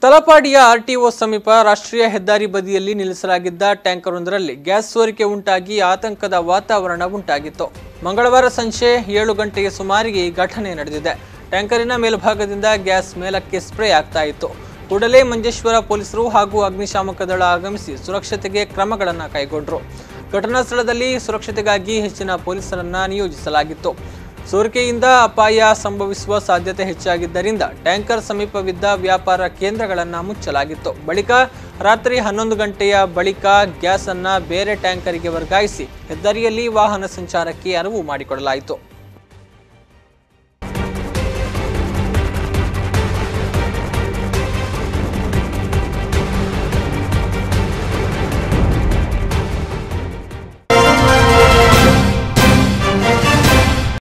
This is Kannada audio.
ತಲಪಾಡಿಯ ಆರ್ಟಿಒ ಸಮೀಪ ರಾಷ್ಟ್ರೀಯ ಹೆದ್ದಾರಿ ಬದಿಯಲ್ಲಿ ನಿಲ್ಲಿಸಲಾಗಿದ್ದ ಟ್ಯಾಂಕರ್ವೊಂದರಲ್ಲಿ ಗ್ಯಾಸ್ ಸೋರಿಕೆ ಉಂಟಾಗಿ ಆತಂಕದ ವಾತಾವರಣ ಉಂಟಾಗಿತ್ತು ಮಂಗಳವಾರ ಸಂಜೆ ಏಳು ಗಂಟೆಗೆ ಸುಮಾರಿಗೆ ಈ ಘಟನೆ ನಡೆದಿದೆ ಟ್ಯಾಂಕರಿನ ಮೇಲ್ಭಾಗದಿಂದ ಗ್ಯಾಸ್ ಮೇಲಕ್ಕೆ ಸ್ಪ್ರೇ ಆಗ್ತಾ ಇತ್ತು ಕೂಡಲೇ ಮಂಜೇಶ್ವರ ಪೊಲೀಸರು ಹಾಗೂ ಅಗ್ನಿಶಾಮಕ ದಳ ಆಗಮಿಸಿ ಸುರಕ್ಷತೆಗೆ ಕ್ರಮಗಳನ್ನು ಕೈಗೊಂಡರು ಘಟನಾ ಸ್ಥಳದಲ್ಲಿ ಸುರಕ್ಷತೆಗಾಗಿ ಹೆಚ್ಚಿನ ಪೊಲೀಸರನ್ನ ನಿಯೋಜಿಸಲಾಗಿತ್ತು ಸೋರಿಕೆಯಿಂದ ಅಪಾಯ ಸಂಭವಿಸುವ ಸಾಧ್ಯತೆ ಹೆಚ್ಚಾಗಿದ್ದರಿಂದ ಟ್ಯಾಂಕರ್ ಸಮೀಪವಿದ್ದ ವ್ಯಾಪಾರ ಕೇಂದ್ರಗಳನ್ನು ಮುಚ್ಚಲಾಗಿತ್ತು ಬಳಿಕ ರಾತ್ರಿ ಹನ್ನೊಂದು ಗಂಟೆಯ ಬಳಿಕ ಗ್ಯಾಸ್ ಅನ್ನ ಬೇರೆ ಟ್ಯಾಂಕರಿಗೆ ವರ್ಗಾಯಿಸಿ ಹೆದ್ದಾರಿಯಲ್ಲಿ ವಾಹನ ಸಂಚಾರಕ್ಕೆ ಅನುವು ಮಾಡಿಕೊಡಲಾಯಿತು